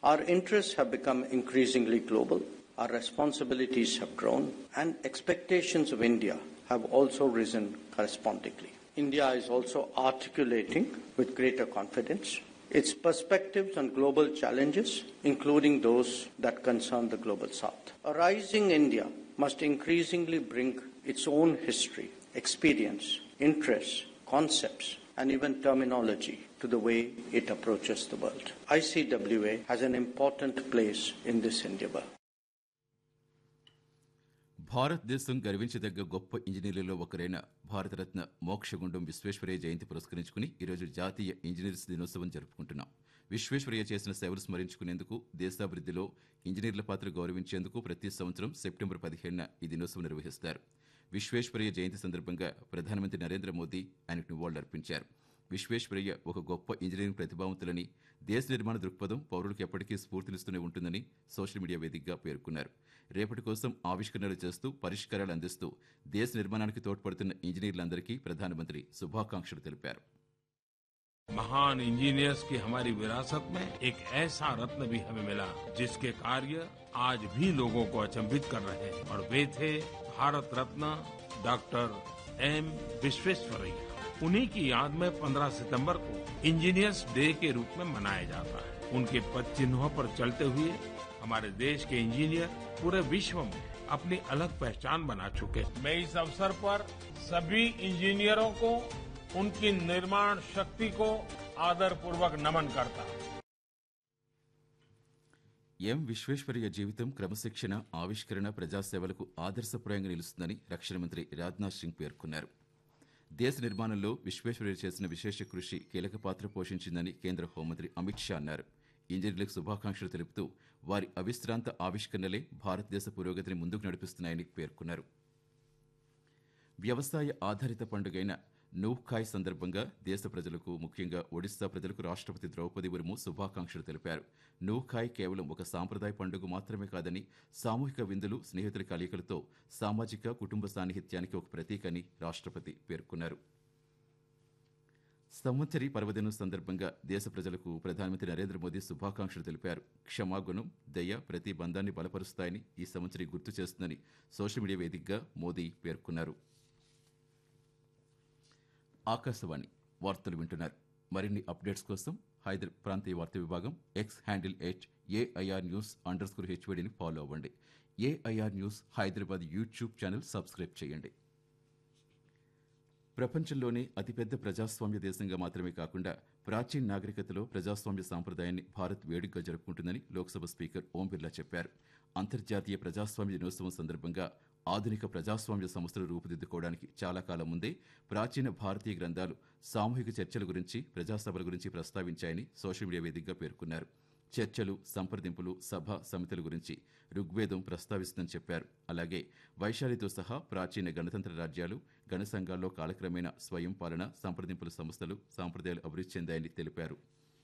Our interests have become increasingly global, our responsibilities have grown, and expectations of India have also risen correspondingly. India is also articulating with greater confidence its perspectives on global challenges, including those that concern the global south. A rising India must increasingly bring its own history, experience, interests, concepts, and even terminology to the way it approaches the world. ICWA has an important place in this endeavor. భారతదేశం గర్వించదగ్గ గొప్ప ఇంజనీర్లలో ఒకరైన భారతరత్న మోక్షగుండం విశ్వేశ్వరయ్య జయంతి పురస్కరించుకుని ఈరోజు జాతీయ engineers దినోత్సవం జరుపుకుంటున్నాం విశ్వేశ్వరయ్య చేసిన సేవలు స్మరించుకునేందుకు దేశాభివృద్ధిలో ఇంజనీర్ల పాత్ర గౌరవించేందుకు ప్రతి సంవత్సరం సెప్టెంబర్ పదిహేడున ఈ దినోత్సవం నిర్వహిస్తారు విశ్వేశ్వరయ్య జయంతి సందర్భంగా ప్రధానమంత్రి నరేంద్ర మోదీ ఆయనకు నివాళులర్పించారు విశ్వేశ్వరయ్య ఒక గొప్ప ఇంజనీరింగ్ ప్రతిభావంతులని దేశ నిర్మాణ దృక్పథం పౌరులకు ఎప్పటికీ స్ఫూర్తినిస్తూనే ఉంటుందని సోషల్ మీడియా వేదికగా పేర్కొన్నారు రేపటి కోసం ఆవిష్కరణలు చేస్తూ పరిష్కారాలు అందిస్తూ దేశ నిర్మాణానికి తోడ్పడుతున్న ఇంజనీర్లందరికీ ప్రధానమంత్రి శుభాకాంక్షలు తెలిపారు महान इंजीनियर्स की हमारी विरासत में एक ऐसा रत्न भी हमें मिला जिसके कार्य आज भी लोगों को अचंभित कर रहे हैं और वे थे भारत रत्न डॉक्टर एम विश्वेश्वरैया उन्हीं की याद में 15 सितंबर को इंजीनियर्स डे के रूप में मनाया जाता है उनके पद चिन्हों पर चलते हुए हमारे देश के इंजीनियर पूरे विश्व में अपनी अलग पहचान बना चुके हैं मैं इस अवसर पर सभी इंजीनियरों को उनकी निर्माण शक्ति को आदर पूर्वक नमन करता हूं ఎం విశ్వేశ్వరయ్య జీవితం క్రమశిక్షణ ఆవిష్కరణ ప్రజాసేవలకు ఆదర్శప్రాయంగా నిలుస్తుందని రక్షణ మంత్రి రాజ్నాథ్ సింగ్ పేర్కొన్నారు దేశ నిర్మాణంలో విశ్వేశ్వరయ్య చేసిన విశేష కృషి కీలక పాత్ర పోషించిందని కేంద్ర హోంమంత్రి అమిత్ షా అన్నారు ఇంజనీర్లకు శుభాకాంక్షలు తెలుపుతూ వారి అవిశ్రాంత ఆవిష్కరణలే భారతదేశ పురోగతిని ముందుకు నడిపిస్తున్నాయని పేర్కొన్నారు వ్యవసాయ ఆధారిత పండుగైన నూహ్ఖాయ్ సందర్భంగా దేశ ప్రజలకు ముఖ్యంగా ఒడిశా ప్రజలకు రాష్ట్రపతి ద్రౌపది ముర్ము శుభాకాంక్షలు తెలిపారు నూహ్ఖాయ్ కేవలం ఒక సాంప్రదాయ పండుగ మాత్రమే కాదని సామూహిక విందులు స్నేహితుల కలయికలతో సామాజిక కుటుంబ సాన్నిహిత్యానికి ఒక ప్రతీక అని రాష్ట్రపతి పేర్కొన్నారు సంవత్సరి పర్వదినం సందర్భంగా దేశ ప్రజలకు ప్రధానమంత్రి నరేంద్ర మోదీ శుభాకాంక్షలు తెలిపారు క్షమాగుణం దయ ప్రతి బంధాన్ని బలపరుస్తాయని ఈ సంవత్సరి గుర్తు చేస్తుందని సోషల్ మీడియా వేదికగా మోదీ పేర్కొన్నారు ఆకాశవాణి వార్తలు వింటున్నారు మరిన్ని అప్డేట్స్ కోసం హైదర్ ప్రాంతీయ వార్తా విభాగం X handle at AIR news underscore హెచ్వడిని ఫాలో అవ్వండి AIR news Hyderabad YouTube channel subscribe చేయండి ప్రపంచంలోనే అతిపెద్ద ప్రజాస్వామ్య దేశంగా మాత్రమే కాకుండా ప్రాచీన నాగరికతలో ప్రజాస్వామ్య సాంప్రదాయాన్ని భారత్ వేడుకగా జరుపుకుంటుందని లోక్సభ స్పీకర్ ఓం బిర్లా చెప్పారు అంతర్జాతీయ ప్రజాస్వామ్య దినోత్సవం సందర్భంగా ఆధునిక ప్రజాస్వామ్య సంస్థలు రూపుదిద్దుకోవడానికి చాలా కాలం ముందే ప్రాచీన భారతీయ గ్రంథాలు సామూహిక చర్చల గురించి ప్రజాసభల గురించి ప్రస్తావించాయని సోషల్ మీడియా వేదికగా పేర్కొన్నారు చర్చలు సంప్రదింపులు సభ సమితుల గురించి ఋగ్వేదం ప్రస్తావిస్తుందని చెప్పారు అలాగే వైశాలితో సహా ప్రాచీన గణతంత్ర రాజ్యాలు గణ సంఘాల్లో కాలక్రమేణా స్వయం పాలన సంప్రదింపుల సంస్థలు సాంప్రదాయాలు అభివృద్ధి చెందాయని తెలిపారు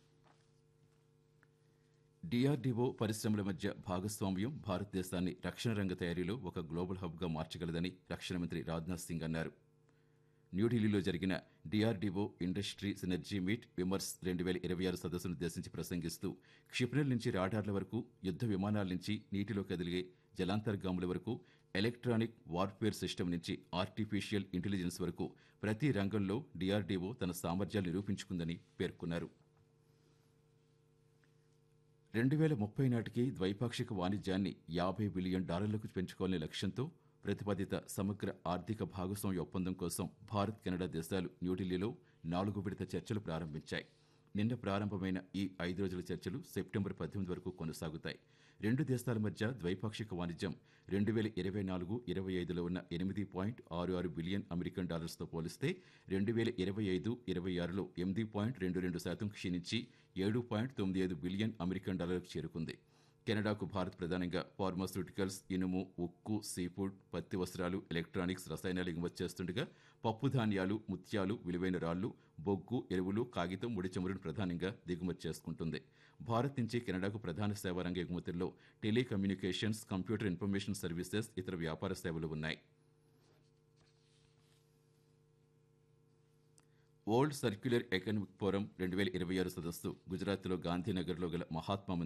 డిఆర్డీఓ పరిశ్రమల మధ్య భాగస్వామ్యం భారతదేశాన్ని రక్షణ రంగ తయారీలో ఒక గ్లోబల్ హబ్గా మార్చగలదని రక్షణ మంత్రి రాజ్నాథ్ సింగ్ అన్నారు న్యూఢిల్లీలో జరిగిన DRDO industry synergy meet Vimarsh రెండు వేల ఇరవై ఆరు సదస్సును ఉద్దేశించి ప్రసంగిస్తూ క్షిపణుల నుంచి రాడార్ల వరకు యుద్ధ విమానాల నుంచి నీటిలో కదిలే జలాంతర్గాముల వరకు ఎలక్ట్రానిక్ వార్ఫేర్ సిస్టమ్ నుంచి ఆర్టిఫిషియల్ ఇంటెలిజెన్స్ వరకు ప్రతి రంగంలో డిఆర్డీఓ తన సామర్థ్యాలు నిరూపించుకుందని పేర్కొన్నారు రెండు వేల ముప్పై నాటికి ద్వైపాక్షిక వాణిజ్యాన్ని యాభై బిలియన్ డాలర్లకు పెంచుకోవాలనే లక్ష్యంతో ప్రతిపాదిత సమగ్ర ఆర్థిక భాగస్వామ్య ఒప్పందం కోసం భారత్ కెనడా దేశాలు న్యూఢిల్లీలో నాలుగు విడత చర్చలు ప్రారంభించాయి నిన్న ప్రారంభమైన ఈ ఐదు రోజుల చర్చలు సెప్టెంబర్ పద్దెనిమిది వరకు కొనసాగుతాయి రెండు దేశాల మధ్య ద్వైపాక్షిక వాణిజ్యం రెండు వేల ఇరవై నాలుగు ఇరవై ఐదులో ఉన్న ఎనిమిది పాయింట్ ఆరు ఆరు బిలియన్ అమెరికన్ డాలర్స్తో పోలిస్తే రెండు వేల ఇరవై ఐదు ఇరవై ఆరులో ఎనిమిది పాయింట్ రెండు రెండు శాతం క్షీణించి ఏడు పాయింట్ తొమ్మిది ఐదు బిలియన్ అమెరికన్ డాలర్లకు చేరుకుంది కెనడాకు భారత్ ప్రధానంగా ఫార్మాస్యూటికల్స్ ఇనుము ఉక్కు సీఫుడ్ పత్తి వస్త్రాలు ఎలక్ట్రానిక్స్ రసాయనాలు ఎగుమతి చేస్తుండగా పప్పు ధాన్యాలు ముత్యాలు విలువైన రాళ్లు బొగ్గు ఎరువులు కాగితం ముడి చమురును ప్రధానంగా దిగుమతి చేసుకుంటుంది భారత్ నుంచి కెనడాకు ప్రధాన సేవారంగ ఎగుమతుల్లో టెలికమ్యూనికేషన్స్ కంప్యూటర్ ఇన్ఫర్మేషన్ సర్వీసెస్ ఇతర వ్యాపార సేవలు ఉన్నాయి వరల్డ్ సర్క్యులర్ ఎకనామిక్ ఫోరం రెండు వేల ఇరవై ఆరు సదస్సు గుజరాత్లో గాంధీనగర్లో గల మహాత్మా